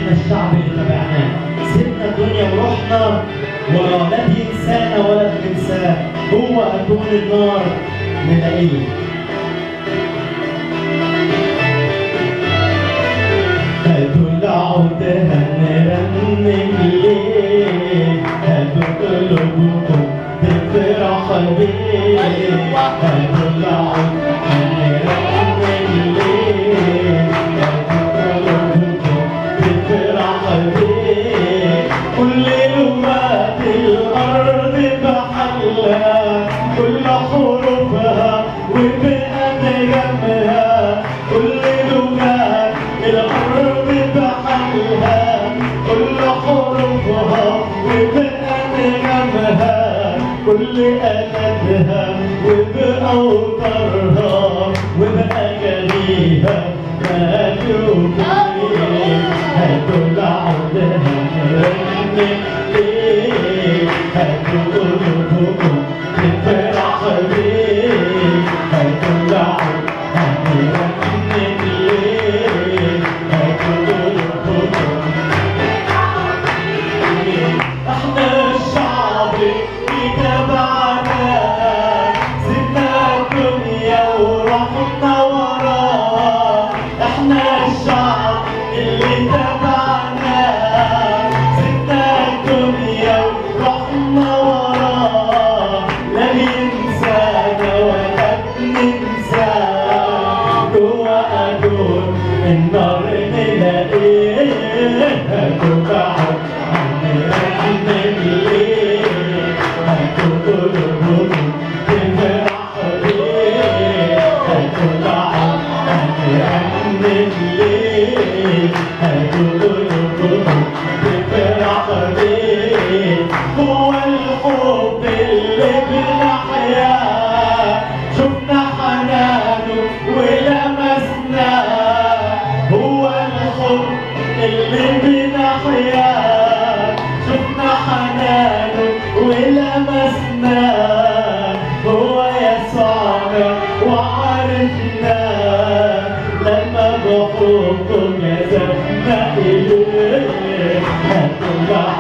احنا الشعب اللي تبعناه سيبنا الدنيا ورحنا ولا بينسانا ولا بننساه هو أتون النار نلاقيه هاتوا العود هنرنم ليه هاتوا قلوبكم تفرح بيه هاتوا العود هنرنم ليه هاتوا قلوبكم تفرح بيه كل لغات الأرض بحلها كل حروفها وبأنغامها كل لغات الأرض بحلها كل حروفها وبأنغامها كل آلاتها وبأوتارها وبأغانيها ما تبين هاتوا العود هنرنم ليه هاتوا قلوبكم تفرح بيه هاتوا العود هنرنم ليه هاتوا قلوبكم احنا الشعب اللي تبعنا سيبنا الدنيا ورحنا وراها احنا الشعب اللي تبعنا سيبنا الدنيا ورحنا وراها لا ينسانا ولا بننساه جوا أدور النار نلاقيه هاتوا بعض هنرنم ليه هاتوا قلوبكم تفرح بيه هاتوا بعض هنرنم ليه هاتوا قلوبكم تفرح بيه هو الحب اللي بنحياه شفنا حنانه ولمسناه هو الحب اللي بنحياه شفنا حنانه ولمسناه هو يسوعنا وعرفناه لما بحبه جذبنا إليه هاتوا